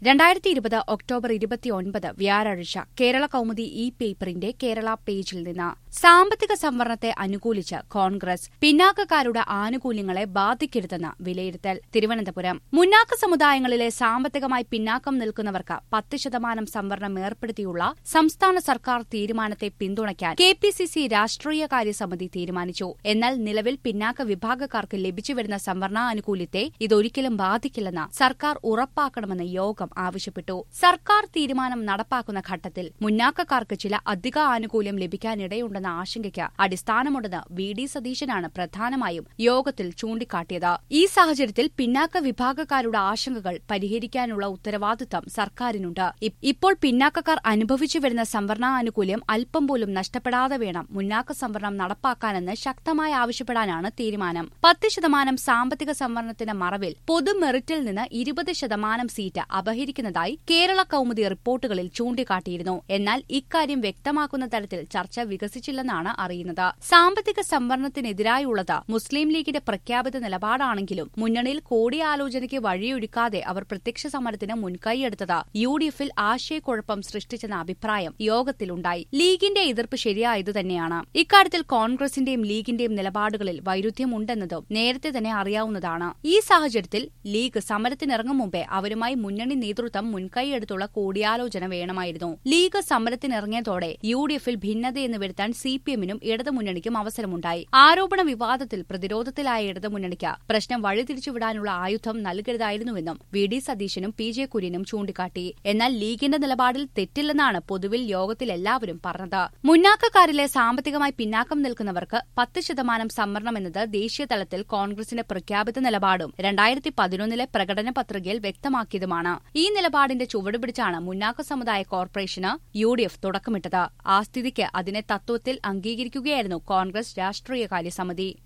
രണ്ടായിരത്തി ഇരുപത് ഒക്ടോബർ ഇരുപത്തിയൊൻപത് വ്യാഴാഴ്ച കേരള കൗമുദി ഇ പേപ്പറിന്റെ കേരള പേജിൽ നിന്ന് സാമ്പത്തിക സംവരണത്തെ അനുകൂലിച്ച് കോൺഗ്രസ് പിന്നാക്കക്കാരുടെ ആനുകൂല്യങ്ങളെ ബാധിക്കരുതെന്ന് വിലയിരുത്തൽ തിരുവനന്തപുരം മുന്നാക്ക സമുദായങ്ങളിലെ സാമ്പത്തികമായി പിന്നാക്കം നിൽക്കുന്നവർക്ക് പത്ത് ശതമാനം സംവരണം ഏർപ്പെടുത്തിയുള്ള സംസ്ഥാന സർക്കാർ തീരുമാനത്തെ പിന്തുണയ്ക്കാൻ കെ പി സി സി രാഷ്ട്രീയകാര്യ സമിതി തീരുമാനിച്ചു എന്നാൽ നിലവിൽ പിന്നാക്ക വിഭാഗക്കാർക്ക് ലഭിച്ചുവരുന്ന സംവരണാനുകൂല്യത്തെ ഇതൊരിക്കലും ബാധിക്കില്ലെന്ന് സർക്കാർ ഉറപ്പാക്കണമെന്ന് യോഗം ആവശ്യപ്പെട്ടു സർക്കാർ തീരുമാനം നടപ്പാക്കുന്ന ഘട്ടത്തിൽ മുന്നാക്കക്കാർക്ക് ചില അധിക ആനുകൂല്യം ലഭിക്കാനിടയുണ്ടെന്ന ആശങ്കയ്ക്ക് അടിസ്ഥാനമുണ്ടെന്ന് വി ഡി സതീശനാണ് പ്രധാനമായും യോഗത്തിൽ ചൂണ്ടിക്കാട്ടിയത് ഈ സാഹചര്യത്തിൽ പിന്നാക്ക വിഭാഗക്കാരുടെ ആശങ്കകൾ പരിഹരിക്കാനുള്ള ഉത്തരവാദിത്തം സർക്കാരിനുണ്ട് ഇ- ഇപ്പോൾ പിന്നാക്കക്കാർ അനുഭവിച്ചു വരുന്ന സംവരണാനുകൂല്യം അല്പം പോലും നഷ്ടപ്പെടാതെ വേണം മുന്നാക്ക സംവരണം നടപ്പാക്കാനെന്ന് ശക്തമായി ആവശ്യപ്പെടാനാണ് തീരുമാനം പത്ത് ശതമാനം സാമ്പത്തിക സംവരണത്തിന്റെ മറവിൽ പൊതു മെറിറ്റിൽ നിന്ന് ഇരുപത് ശതമാനം സീറ്റ് അപഹരിക്കുന്നതായി കേരള കൗമുദി റിപ്പോർട്ടുകളിൽ ചൂണ്ടിക്കാട്ടിയിരുന്നു എന്നാൽ ഇക്കാര്യം വ്യക്തമാക്കുന്ന തരത്തിൽ ചർച്ച വികസിച്ചില്ലെന്നാണ് അറിയുന്നത് സാമ്പത്തിക സംവരണത്തിനെതിരായുള്ളത് മുസ്ലിം ലീഗിന്റെ പ്രഖ്യാപിത നിലപാടാണെങ്കിലും മുന്നണിയിൽ കൂടിയാലോചനയ്ക്ക് വഴിയൊരുക്കാതെ അവർ പ്രത്യക്ഷ സമരത്തിന് മുൻകൈയെടുത്തത് യു ഡി എഫിൽ ആശയക്കുഴപ്പം സൃഷ്ടിച്ചെന്ന അഭിപ്രായം യോഗത്തിലുണ്ടായി ലീഗിന്റെ എതിർപ്പ് ശരിയായതു തന്നെയാണ് ഇക്കാര്യത്തിൽ കോൺഗ്രസിന്റെയും ലീഗിന്റെയും നിലപാടുകളിൽ വൈരുദ്ധ്യമുണ്ടെന്നതും നേരത്തെ തന്നെ അറിയാവുന്നതാണ് ഈ സാഹചര്യത്തിൽ ലീഗ് സമരത്തിനിറങ്ങും മുമ്പേ അവരുമായി മുന്നണി നേതൃത്വം മുൻകൈയെടുത്തുള്ള കൂടിയാലോചന വേണമായിരുന്നു ലീഗ് സമരത്തിനിറങ്ങിയതോടെ യു ഡി എഫിൽ ഭിന്നതയെന്ന് വരുത്താൻ സി പി എമ്മിനും ഇടതുമുന്നണിക്കും അവസരമുണ്ടായി ആരോപണ വിവാദത്തിൽ പ്രതിരോധത്തിലായ ഇടതുമുന്നണിക്ക് പ്രശ്നം വഴിതിരിച്ചുവിടാനുള്ള ആയുധം നൽകരുതായിരുന്നുവെന്നും വി ഡി സതീശനും പി ജെ കുര്യനും ചൂണ്ടിക്കാട്ടി എന്നാൽ ലീഗിന്റെ നിലപാടിൽ തെറ്റില്ലെന്നാണ് പൊതുവിൽ യോഗത്തിൽ എല്ലാവരും പറഞ്ഞത് മുന്നാക്കക്കാരിലെ സാമ്പത്തികമായി പിന്നാക്കം നിൽക്കുന്നവർക്ക് പത്ത് ശതമാനം സംവരണം എന്നത് ദേശീയ തലത്തിൽ കോൺഗ്രസിന്റെ പ്രഖ്യാപിത നിലപാടും രണ്ടായിരത്തി പതിനൊന്നിലെ പ്രകടന പത്രികയിൽ വ്യക്തമാക്കിയതുമാണ് ഈ നിലപാടിന്റെ ചുവടുപിടിച്ചാണ് മുന്നാക്ക സമുദായ കോർപ്പറേഷന് യു ഡി എഫ് തുടക്കമിട്ടത് ആ സ്ഥിതിക്ക് അതിനെ തത്വത്തിൽ അംഗീകരിക്കുകയായിരുന്നു കോൺഗ്രസ് രാഷ്ട്രീയകാര്യ സമിതി